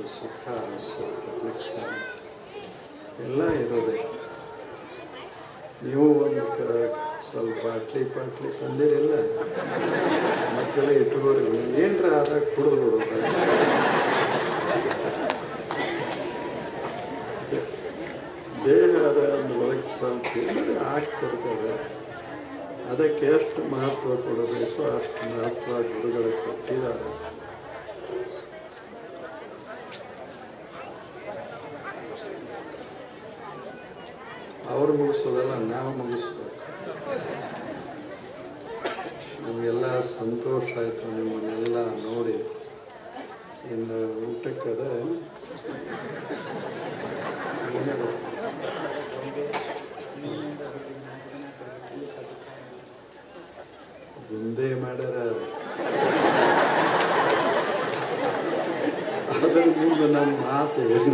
ಸುಖ ಸುಖ ದುಃಖ ಎಲ್ಲ ಇರೋದೆ ನೀವು ಒಂದು ಕ- ಸ್ವಲ್ಪ ಅಟ್ಲಿ ಪಾಟ್ಲಿ ತಂದಿರಿಲ್ಲ ಮತ್ತೆಲ್ಲ ಇಟ್ಕೋರಿ ಏನ್ರ ಆದಾಗ ಕುಡಿದು ಬಿಡೋದು ದೇಹದ ಒಳಗೆ ಸ್ವಲ್ಪ ಏನಾದ್ರು ಆಗ್ತಿರ್ತದೆ ಅದಕ್ಕೆ ಎಷ್ಟು ಮಹತ್ವ ಕೊಡಬೇಕು ಅಷ್ಟು ಮಹತ್ವ ಗುರುಗಳು ಕೊಟ್ಟಿದ್ದಾರೆ ಅವ್ರು ಮುಗಿಸೋದಲ್ಲ ನಾವು ಮುಗಿಸ್ಬೇಕು ನಮಗೆಲ್ಲ ಸಂತೋಷ ಆಯಿತು ನಿಮ್ಮನ್ನೆಲ್ಲ ನೋಡಿ ಇನ್ನು ಊಟಕ್ಕದ ಏನೇ ಮುಂದೆ ಮಾಡ್ಯಾರ ಅದರ ಮುಂದೆ ನಮ್ಮ ಮಾತು ಏನು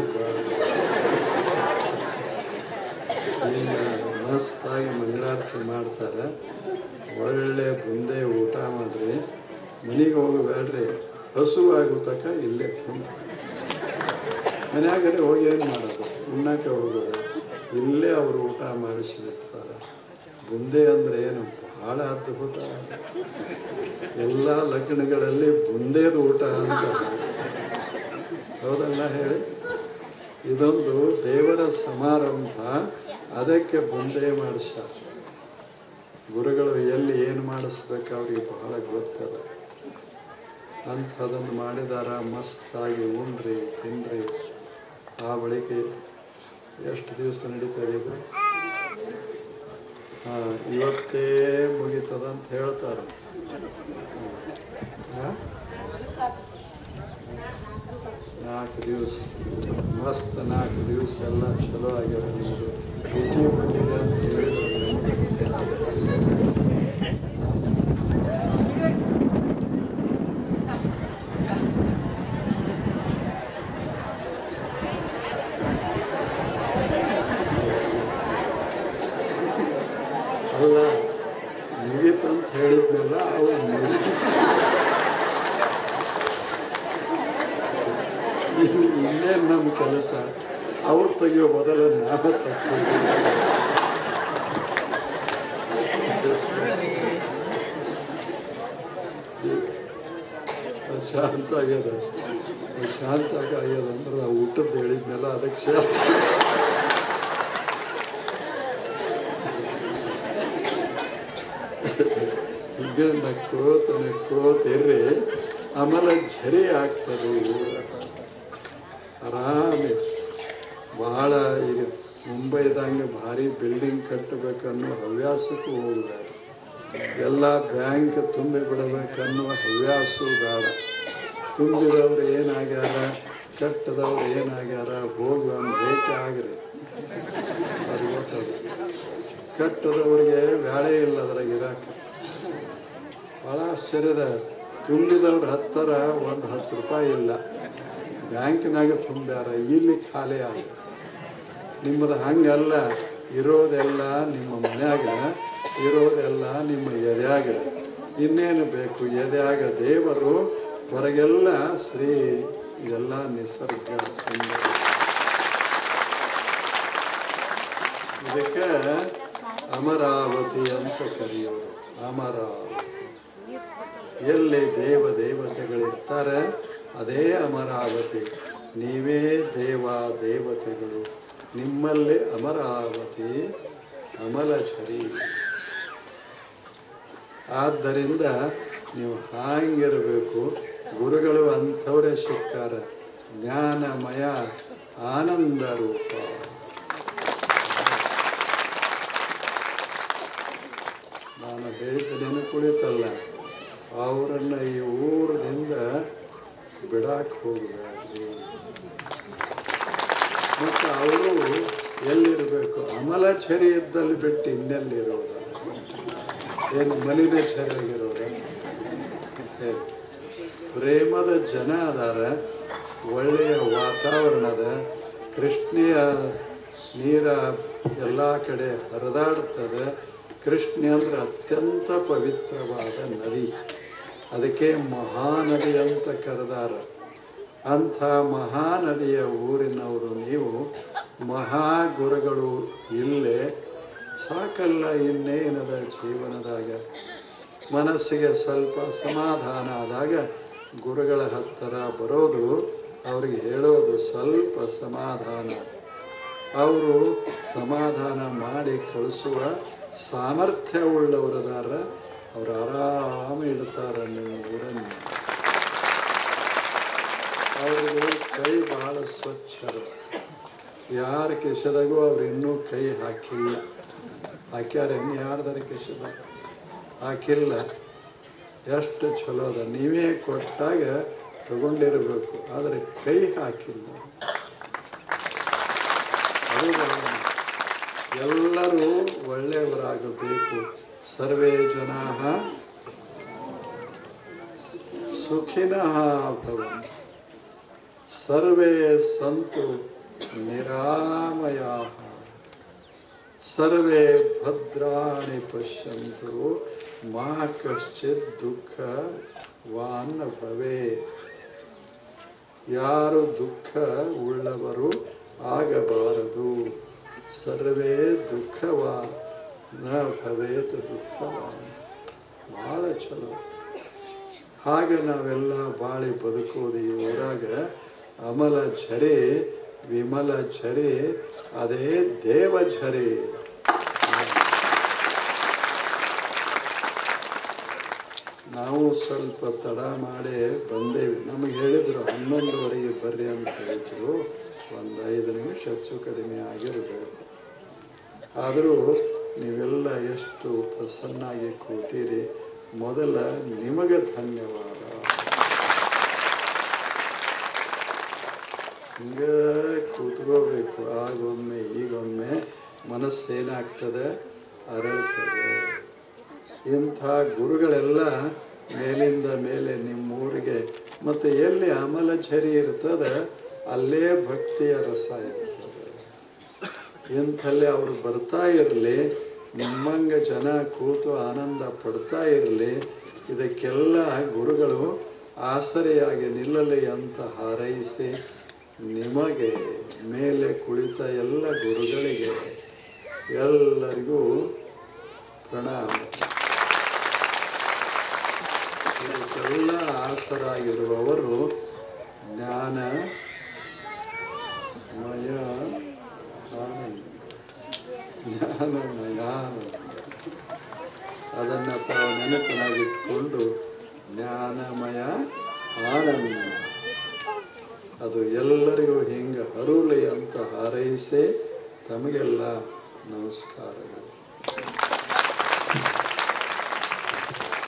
ಇನ್ನು ಮಸ್ತಾಗಿ ಮಂಗಳಾರತಿ ಮಾಡ್ತಾರೆ ಒಳ್ಳೆ ಬುಂದೆ ಊಟ ಮಾಡ್ರಿ ಮನೆಗೆ ಹೋಗಬೇಡ್ರಿ ಹಸು ಆಗೋ ತನಕ ಇಲ್ಲೇ ಕುಂತ ಮನ್ಯಾಗರೆ ಹೋಗಿ ಏನು ಮಾಡೋದು ಉಣ್ಣಕ್ಕೆ ಹೋಗೋದು ಇಲ್ಲೇ ಅವರು ಊಟ ಮಾಡಿಸಿರ್ತಾರೆ ಬುಂದೆ ಅಂದರೆ ಏನು ಬಹಳ ಅದ್ಭುತ ಎಲ್ಲ ಲಗ್ನಗಳಲ್ಲಿ ಬುಂದೇದು ಊಟ ಅಂತ ಹೌದಲ್ಲ ಹೇಳಿ ಇದೊಂದು ದೇವರ ಸಮಾರಂಭ ಅದಕ್ಕೆ ಬುಂದೆ ಮಾಡಿಸ್ಯಾರ ಗುರುಗಳು ಎಲ್ಲಿ ಏನು ಮಾಡಿಸ್ಬೇಕು ಅವ್ರಿಗೆ ಬಹಳ ಗೊತ್ತದ ಅಂಥದನ್ನು ಮಾಡಿದಾರ ಮಸ್ತಾಗಿ ಉಣ್ರಿ ತಿನ್ರಿ ಆ ಬಳಿಕ ಎಷ್ಟು ದಿವಸ ನಡೀತದೆ ಇದು ಹಾಂ ಇವತ್ತೇ ಮುಗೀತದ ಅಂತ ಹೇಳ್ತಾರೆ ಹಾಂ ನಾಲ್ಕು ದಿವಸ ಮಸ್ತ್ ನಾಲ್ಕು ದಿವಸ ಎಲ್ಲ ಚಲೋ ಆಗ್ಯಾವ ನಿಮ್ಮದು ರುಚಿ ಬಂದಿದೆ ಅಂತ ಹೇಳಿದ್ರು ಅಲ್ಲ ಮುಗೀತಂತ ಹೇಳಿದ್ನಲ್ಲ ಅವ ಮುಗಿ ಇನ್ನೇನು ನಮ್ಮ ಕೆಲಸ ಅವ್ರು ತೆಗಿಯೋ ಬದಲು ನಾವೇ ತಗ್ತೀವಿ ಶಾಂತ ಆಗ್ಯದ ಶಾಂತ ಆಗ್ಯದ ಅಂದ್ರೆ ನಾವು ಊಟದ್ದು ಹೇಳಿದ್ನಲ್ಲ ಅದಕ್ಕೆ ಶಾಂತ ಹೀಗೆ ನಕ್ಕೋತ ನಕ್ಕೋತ ಇರ್ರಿ ಆಮೇಲೆ ಝರಿ ಆಗ್ತದೆ ಊರ ಆರಾಮಿ ಭಾಳ ಈಗ ಮುಂಬೈದಂಗೆ ಭಾರಿ ಬಿಲ್ಡಿಂಗ್ ಕಟ್ಟಬೇಕನ್ನೋ ಹವ್ಯಾಸಕ್ಕೂ ಹೋಗಬೇಡ ಎಲ್ಲ ಬ್ಯಾಂಕ್ ತುಂಬಿ ಬಿಡಬೇಕನ್ನೋ ಹವ್ಯಾಸು ಬೇಡ ತುಂಬಿದವ್ರು ಏನಾಗ್ಯಾರ ಕಟ್ಟದವ್ರು ಏನಾಗ್ಯಾರ ಹೋಗಿ ಒಂದು ಭೇಟಿ ಆಗ್ರಿ ಅದು ಗೊತ್ತದ ಕಟ್ಟದವ್ರಿಗೆ ವ್ಯಾಳೆ ಇಲ್ಲ ಅದ್ರಾಗ ಇರಾಕ ಭಾಳ ಆಶ್ಚರ್ಯದ ತುಂಬಿದವ್ರ ಹತ್ತರ ಒಂದು ಹತ್ತು ರೂಪಾಯಿ ಇಲ್ಲ ಬ್ಯಾಂಕಿನಾಗ ತುಂಬ್ಯಾರ ಇಲ್ಲಿ ಖಾಲಿ ಆಗ ನಿಮ್ಮದು ಹಂಗಲ್ಲ ಇರೋದೆಲ್ಲ ನಿಮ್ಮ ಮನ್ಯಾಗ ಇರೋದೆಲ್ಲ ನಿಮ್ಮ ಎದ್ಯಾಗ ಇನ್ನೇನು ಬೇಕು ಎದ್ಯಾಗ ದೇವರು ಹೊರಗೆಲ್ಲ ಶ್ರೀ ಇದೆಲ್ಲ ನಿಸರ್ಗ ಸುಂದರ ಇದಕ್ಕೆ ಅಮರಾವತಿ ಅಂತ ಕರೆಯೋದು ಅಮರಾವತಿ ಎಲ್ಲಿ ದೇವ ದೇವತೆಗಳಿರ್ತಾರೆ ಅದೇ ಅಮರಾವತಿ ನೀವೇ ದೇವ ದೇವತೆಗಳು ನಿಮ್ಮಲ್ಲಿ ಅಮರಾವತಿ ಅಮಲಚರಿ ಆದ್ದರಿಂದ ನೀವು ಹಾಂಗಿರಬೇಕು ಗುರುಗಳು ಅಂಥವರೇ ಸಿಕ್ಕಾರ ಜ್ಞಾನಮಯ ಆನಂದ ರೂಪ ನಾನು ಹೇಳಿದ ನೆನಪುಳಿತಲ್ಲ ಅವರನ್ನು ಈ ಊರಿನಿಂದ ಬಿಡಾಕ್ ಹೋಗಬೇಡ್ರಿ ಮತ್ತು ಅವರು ಎಲ್ಲಿರಬೇಕು ಅಮಲಚರಿ ಇದ್ದಲ್ಲಿ ಬಿಟ್ಟು ಇನ್ನೆಲ್ಲಿರೋದ ಏನು ಮಲಿನಚರಿಯಾಗಿರೋದ ಪ್ರೇಮದ ಜನ ಅದಾರ ಒಳ್ಳೆಯ ವಾತಾವರಣದ ಕೃಷ್ಣೆಯ ನೀರ ಎಲ್ಲ ಕಡೆ ಹರಿದಾಡ್ತದೆ ಕೃಷ್ಣೆ ಅಂದ್ರೆ ಅತ್ಯಂತ ಪವಿತ್ರವಾದ ನದಿ ಅದಕ್ಕೆ ಮಹಾನದಿ ಅಂತ ಕರೆದಾರ ಅಂಥ ಮಹಾನದಿಯ ಊರಿನವರು ನೀವು ಮಹಾಗುರುಗಳು ಇಲ್ಲೇ ಸಾಕಲ್ಲ ಇನ್ನೇನದ ಜೀವನದಾಗ ಮನಸ್ಸಿಗೆ ಸ್ವಲ್ಪ ಸಮಾಧಾನ ಆದಾಗ ಗುರುಗಳ ಹತ್ತಿರ ಬರೋದು ಅವ್ರಿಗೆ ಹೇಳೋದು ಸ್ವಲ್ಪ ಸಮಾಧಾನ ಅವರು ಸಮಾಧಾನ ಮಾಡಿ ಕಳಿಸುವ ಸಾಮರ್ಥ್ಯ ಉಳ್ಳವರದಾರ ಅವ್ರು ಆರಾಮ ಇಡ್ತಾರ ನಿಮ್ಮ ಊರನ್ನು ಅವ್ರಿಗೆ ಕೈ ಬಹಳ ಸ್ವಚ್ಛ ಅದ. ಯಾರ ಕಿಶದಾಗೂ ಅವ್ರು ಇನ್ನೂ ಕೈ ಹಾಕಿಲ್ಲ ಹಾಕ್ಯಾರ ಯಾರ್ದಾರ ಕಿಶದಾಗ ಹಾಕಿಲ್ಲ ಎಷ್ಟು ಚಲೋ ಅದ ನೀವೇ ಕೊಟ್ಟಾಗ ತಗೊಂಡಿರಬೇಕು ಆದರೆ ಕೈ ಹಾಕಿಲ್ಲ ಅದು ಬಹಳ ಎಲ್ಲರೂ ಒಳ್ಳೆಯವರಾಗಬೇಕು ಸರ್ವೇ ಜನ ಸುಖಿನಃ ಭವಂತು ಸರ್ವೇ ಸಂತು ನಿರಾಮಯಾ ಸರ್ವೇ ಭದ್ರಾಣಿ ಪಶ್ಯಂತು ಮಾ ಕಶ್ಚಿತ್ ದುಃಖ ವಾನ್ ಭವೇ ಯಾರು ದುಃಖ ಉಳ್ಳವರು ಆಗಬಾರದು ಸರ್ವೇ ದುಃಖವಾ ನ ಭವೇತ್ ದುಃಖವಾನ್ ಭಾಳ ಚಲೋ ಹಾಗೆ ನಾವೆಲ್ಲ ಬಾಳಿ ಬದುಕೋದು ಈ ಊರಾಗ ಅಮಲ ಝರೆ ವಿಮಲ ಝರೆ ಅದೇ ದೇವ ಝರೆ ನಾವು ಸ್ವಲ್ಪ ತಡ ಮಾಡಿ ಬಂದೇವಿ ನಮಗೆ ಹೇಳಿದ್ರು ಹನ್ನೊಂದುವರೆಗೆ ಬರ್ರಿ ಅಂತ ಹೇಳಿದ್ರು ಒಂದು ಐದು ನಿಮಿಷ ಹೆಚ್ಚು ಕಡಿಮೆ ಆಗಿರಬೇಕು ಆದರೂ ನೀವೆಲ್ಲ ಎಷ್ಟು ಪ್ರಸನ್ನಾಗಿ ಕೂತೀರಿ ಮೊದಲ ನಿಮಗೆ ಧನ್ಯವಾದ ಹಿಂಗ ಕೂತ್ಕೋಬೇಕು ಆಗೊಮ್ಮೆ ಈಗೊಮ್ಮೆ ಮನಸ್ಸೇನಾಗ್ತದೆ ಅರಳ್ತದೆ ಇಂಥ ಗುರುಗಳೆಲ್ಲ ಮೇಲಿಂದ ಮೇಲೆ ನಿಮ್ಮೂರಿಗೆ ಮತ್ತು ಎಲ್ಲಿ ಅಮಲಚರಿ ಇರ್ತದೆ ಅಲ್ಲೇ ಭಕ್ತಿಯ ರಸ ಇರ್ತದೆ ಇಂಥಲ್ಲಿ ಅವರು ಬರ್ತಾ ಇರಲಿ ನಿಮ್ಮಂಗ ಜನ ಕೂತು ಆನಂದ ಪಡ್ತಾ ಇರಲಿ ಇದಕ್ಕೆಲ್ಲ ಗುರುಗಳು ಆಸರೆಯಾಗಿ ನಿಲ್ಲಲಿ ಅಂತ ಹಾರೈಸಿ ನಿಮಗೆ ಮೇಲೆ ಕುಳಿತ ಎಲ್ಲ ಗುರುಗಳಿಗೆ ಎಲ್ಲರಿಗೂ ಪ್ರಣಾಮ ಇದಕ್ಕೆಲ್ಲ ಆಸರಾಗಿರುವವರು ಜ್ಞಾನ ಮಯ ಆನಂದ ಜ್ಞಾನಮಯ ಆನಂದ ಅದನ್ನು ತಾವು ನೆನಪಿನಾಗಿಟ್ಕೊಂಡು ಜ್ಞಾನಮಯ ಆನಂದ ಅದು ಎಲ್ಲರಿಗೂ ಹಿಂಗೆ ಹರುಳಿ ಅಂತ ಹಾರೈಸಿ ತಮಗೆಲ್ಲ ನಮಸ್ಕಾರಗಳು